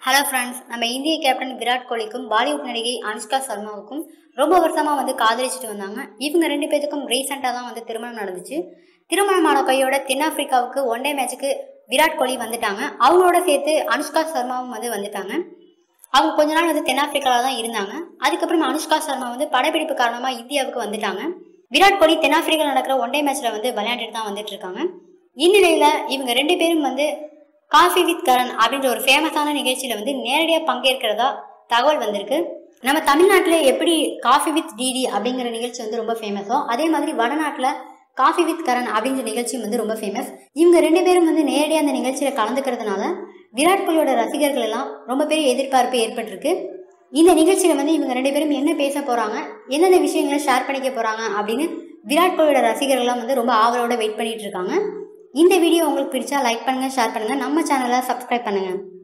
hello friends நம்ம இந்திய captain Virat கோலிக்கும் Bollywood நடிகை அனுஷ்கா சர்மாவுக்கும் ரொம்ப வருஷமாக வந்து காதலிச்சுட்டு வந்தாங்க இவங்க ரெண்டு பேத்துக்கும் ரீசெண்டாக தான் வந்து திருமணம் நடந்துச்சு திருமணமான கையோட தென்னாப்பிரிக்காவுக்கு ஒன் டே மேட்சுக்கு விராட் கோலி வந்துட்டாங்க அவங்களோட சேர்த்து அனுஷ்கா சர்மாவும் வந்து வந்துட்டாங்க அவங்க கொஞ்ச நாள் வந்து தென்னாப்பிரிக்காவில் தான் இருந்தாங்க அதுக்கப்புறம் அனுஷ்கா சர்மா வந்து படப்பிடிப்பு காரணமாக இந்தியாவுக்கு வந்துட்டாங்க விராட் கோலி தென்னாப்பிரிக்காவில் நடக்கிற ஒன் டே மேட்ச்சில் வந்து விளையாண்டுட்டு தான் வந்துட்டு இருக்காங்க இந்நிலையில் இவங்க ரெண்டு பேரும் வந்து காஃபி வித் கரண் அப்படின்ற ஒரு ஃபேமஸான நிகழ்ச்சியில் வந்து நேரடியாக பங்கேற்கிறதா தகவல் வந்திருக்கு நம்ம தமிழ்நாட்டில் எப்படி காஃபி வித் டிடி அப்படிங்கிற நிகழ்ச்சி வந்து ரொம்ப ஃபேமஸோ அதே மாதிரி வடநாட்டில் காஃபி வித் கரண் அப்படின்ற நிகழ்ச்சியும் வந்து ரொம்ப ஃபேமஸ் இவங்க ரெண்டு பேரும் வந்து நேரடியாக அந்த நிகழ்ச்சியில் கலந்துக்கிறதுனால விராட் கோலியோட ரசிகர்கள் எல்லாம் ரொம்ப பெரிய எதிர்பார்ப்பு ஏற்பட்டிருக்கு இந்த நிகழ்ச்சியில் வந்து இவங்க ரெண்டு பேரும் என்ன பேச போகிறாங்க என்னென்ன விஷயங்களை ஷேர் பண்ணிக்க போகிறாங்க அப்படின்னு விராட் கோலியோட ரசிகர்கள்லாம் வந்து ரொம்ப ஆவலோட வெயிட் பண்ணிட்டு இருக்காங்க இந்த வீடியோ உங்களுக்கு பிடிச்சா லைக் பண்ணுங்கள் ஷேர் பண்ணுங்கள் நம்ம சேனலை சப்ஸ்கிரைப் பண்ணுங்கள்